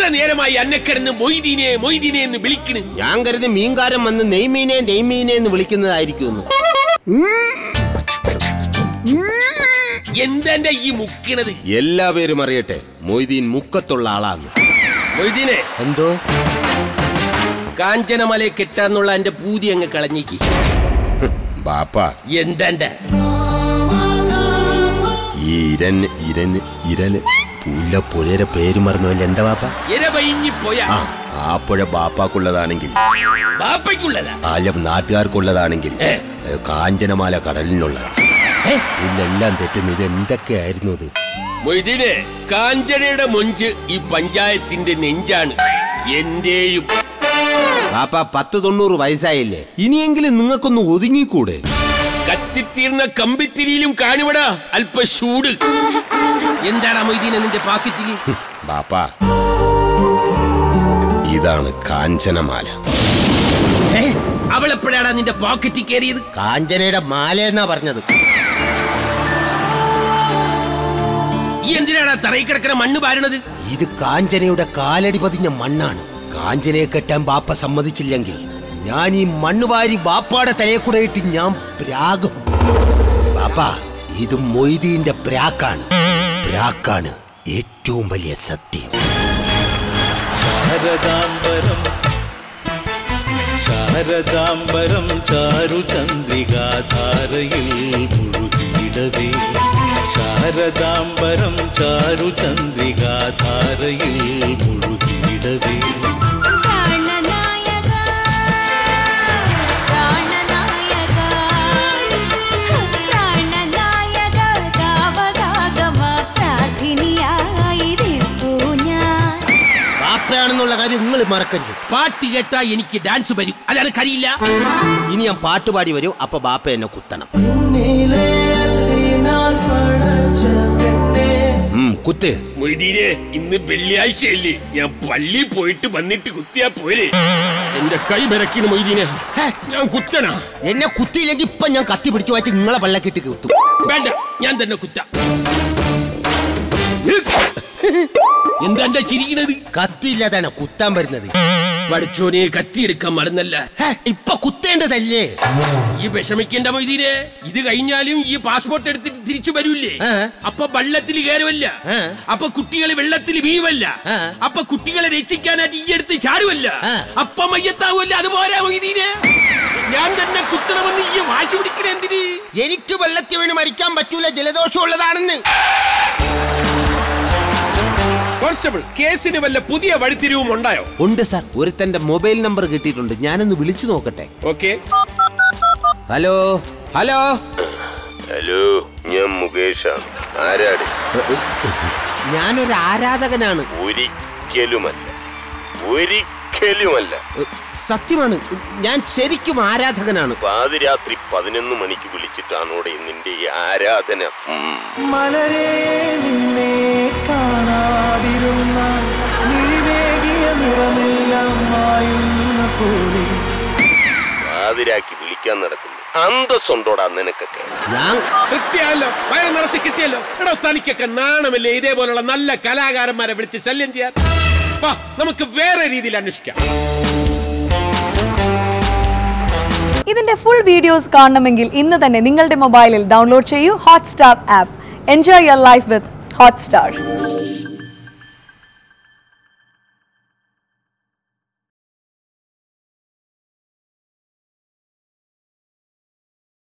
നേരമായി അന്നക്കിടന്ന് മൊയ്തീനെ മൊയ്തീനെ എന്ന് വിളിക്കണ് ഞാൻ കരുതി മീൻകാരൻ വന്ന് നെയ്മീനെ നെയ്മീനെ എന്ന് വിളിക്കുന്നതായിരിക്കും എന്താ ഈ മുക്കണത് എല്ലാവരും അറിയട്ടെ മൊയ്തീൻ മുക്കത്തുള്ള ആളാന്ന് മൊയ്തീനെ എന്തോ കാഞ്ചനമലയെ കെട്ടാന്നുള്ള എന്റെ പൂതി അങ്ങ് കളഞ്ഞിക്ക് ബാപ്പ എന്താ ഈ ഇരൻ ഇരൻ ഇരല് പുല്ല പുഴയുടെ പേര് മറന്നുവല്ല എന്താ ബാപ്പ എരവയിഞ്ഞി പോയ ആ ആ പുഴ ബാപ്പാക്കുള്ളതാണെങ്കിൽ ബാപ്പയ്ക്കുള്ളതാ അല്ല നാട്ടുകാർക്കുള്ളതാണെങ്കിൽ ഏ. ഏ, കാഞ്ചനമാല കടലിനുള്ളതാ ഇല്ലെല്ലാം തെറ്റുന്നു ഇത് എന്തൊക്കെയായിരുന്നു ഇത് മൊയ്തീനെ കാഞ്ചനയുടെ മൊഞ്ച് ഈ പഞ്ചായത്തിന്റെ നെഞ്ചാണ് എന്റെയും ബാപ്പ പത്ത് തൊണ്ണൂറ് വയസ്സായില്ലേ ഇനിയെങ്കിലും നിങ്ങൾക്കൊന്ന് ഒതുങ്ങിക്കൂടെ കത്തിത്തീർന്ന കമ്പിത്തിരിയിലും കാണുവിടാ അല്പ ചൂട് എന്താണ് മൊയ്തീനെ നിന്റെ പാക്കറ്റില് ഹും, ബാപ്പ ഇതാണ് കാഞ്ചനമാല ഏ? അവളെപ്പോഴാടാ നിന്റെ പോക്കറ്റിൽ കയറിയത് കാഞ്ചനയുടെ മാല എന്നാ പറഞ്ഞത് ഈ എന്തിനാടാ തറയിൽ കിടക്കണ മണ്ണ് പാരണത് ഇത് കാഞ്ചനയുടെ കാലടി പതിഞ്ഞ മണ്ണാണ് കാഞ്ചനയെ കെട്ടാൻ ബാപ്പ സമ്മതിച്ചില്ലെങ്കിൽ ഞാൻ ഈ മണ്ണ് വാരി ബാപ്പാടെ തലയെ കൂടെ ഇട്ട് ഞാൻ പ്രാകും ബാപ്പ ഇത് മൊയ്തീന്റെ പ്രാക്കാണ് പ്രാക്കാണ് ഏറ്റവും വലിയ സത്യം ശാരദാംബരം ശാരദാംബരം ചാരുചന്ദ്രികാധാരയിൽ മുഴുകിയിടവേ ശാരദാംബരം ചാരുചന്ദ്രികാധാരയിൽ മുഴുകിയിടവേ പ്രാണനായക പ്രാണനായക പ്രാണനായക താവകാഗമ പ്രാർത്ഥിനിയായി വിട്ടു ഞാൻ ബാപ്പയാണെന്നുള്ള കാര്യം നിങ്ങൾ മറക്കരുത് പാട്ട് കേട്ടാ എനിക്ക് ഡാൻസ് വരും അതാണ് കരിയില്ല ഇനി ഞാൻ പാട്ടുപാടി വരും അപ്പൊ ബാപ്പ എന്നെ കുത്തണം ഉം, കുത്ത് മൊയ്തീനെ ഇന്ന് വെള്ളിയാഴ്ചയല്ലേ ഞാൻ പള്ളി പോയിട്ട് വന്നിട്ട് കുത്തിയാ പോരെ എന്റെ കൈ വിറക്കിന് മൊയ്തീനെ ഞാൻ കുത്തണ എന്നെ കുത്തിയില്ലെങ്കിൽ ഇപ്പൊ ഞാൻ കത്തി പിടിച്ചു വായിച്ച് നിങ്ങളെ വെള്ളക്കെട്ട് കുത്തും വേണ്ട ഞാൻ തന്നെ കുത്ത എന്താ ചിരിക്കണത് കത്തിയില്ലാതാണ് കുത്താൻ വരുന്നത് പഠിച്ചോനെ കത്തിയെടുക്കാൻ മറന്നല്ല ഹേ, ഇപ്പൊ കുത്തേണ്ടതല്ലേ ഈ വിഷമിക്കേണ്ട മൊയ്തീനെ ഇത് കഴിഞ്ഞാലും ഈ പാസ്പോർട്ട് എടുത്തിട്ട് തിരിച്ചു വരൂല്ലേ ആ. അപ്പൊ വെള്ളത്തിൽ കയറുമല്ല ആ. അപ്പൊ കുട്ടികൾ വെള്ളത്തിൽ വീവല്ല ആ. അപ്പൊ കുട്ടികളെ രക്ഷിക്കാനായിട്ട് ഈ എടുത്ത് ചാടുവല്ല ആ. അപ്പൊ മയ്യത്താവല്ല അതുപോലെ മൊയ്തീനെ ഞാൻ തന്നെ കുത്തണമെന്ന് ഈ വാശി പിടിക്കണ എന്തിന് എനിക്ക് വെള്ളത്തിൽ വീണ് മരിക്കാൻ പറ്റൂല ജലദോഷം ഉള്ളതാണെന്ന് കോൺസ്റ്റബിൾ കേസിന് വല്ല പുതിയ വഴിത്തിരിവും ഉണ്ടായോ ഉണ്ട് സാർ ഒരുത്തന്റെ മൊബൈൽ നമ്പർ കിട്ടിയിട്ടുണ്ട് ഞാനൊന്ന് വിളിച്ചു നോക്കട്ടെ ഓക്കെ ഹലോ ഹലോ ഹലോ ഞാൻ മുകേഷാണ് ആരാടി ഞാനൊരു ആരാധകനാണ് ഒരിക്കലുമല്ല ഒരിക്കലുമല്ല സത്യമാണ് ഞാൻ ശരിക്കും ആരാധകനാണ് പാതിരാത്രി പതിനൊന്ന് മണിക്ക് വിളിച്ചിട്ടാണോടെ നിന്റെ ഈ ആരാധന ഉം. മലരെ നിന്നെ കാണാതിരുന്ന നിഴിവേകിയ നിറമെല്ലാം മായുന്ന പോലെ പാതിരാക്കി വിളിക്കാൻ നടക്കുന്നു അന്തസ്സുണ്ടോടാ നിനക്കൊക്കെ ഞാൻ കിട്ടിയല്ലോ വയറ് നിറച്ച് കിട്ടിയല്ലോ എടോ തനിക്കൊക്കെ നാണമില്ലേ ഇതേപോലുള്ള നല്ല കലാകാരന്മാരെ വിളിച്ച് ശല്യം ചെയ്യാൻ വാ നമുക്ക് വേറെ രീതിയിൽ അന്വേഷിക്കാം ഇതിന്റെ ഫുൾ വീഡിയോസ് കാണണമെങ്കിൽ ഇന്ന് തന്നെ നിങ്ങളുടെ മൊബൈലിൽ ഡൗൺലോഡ് ചെയ്യൂ Hotstar app enjoy your life with Hotstar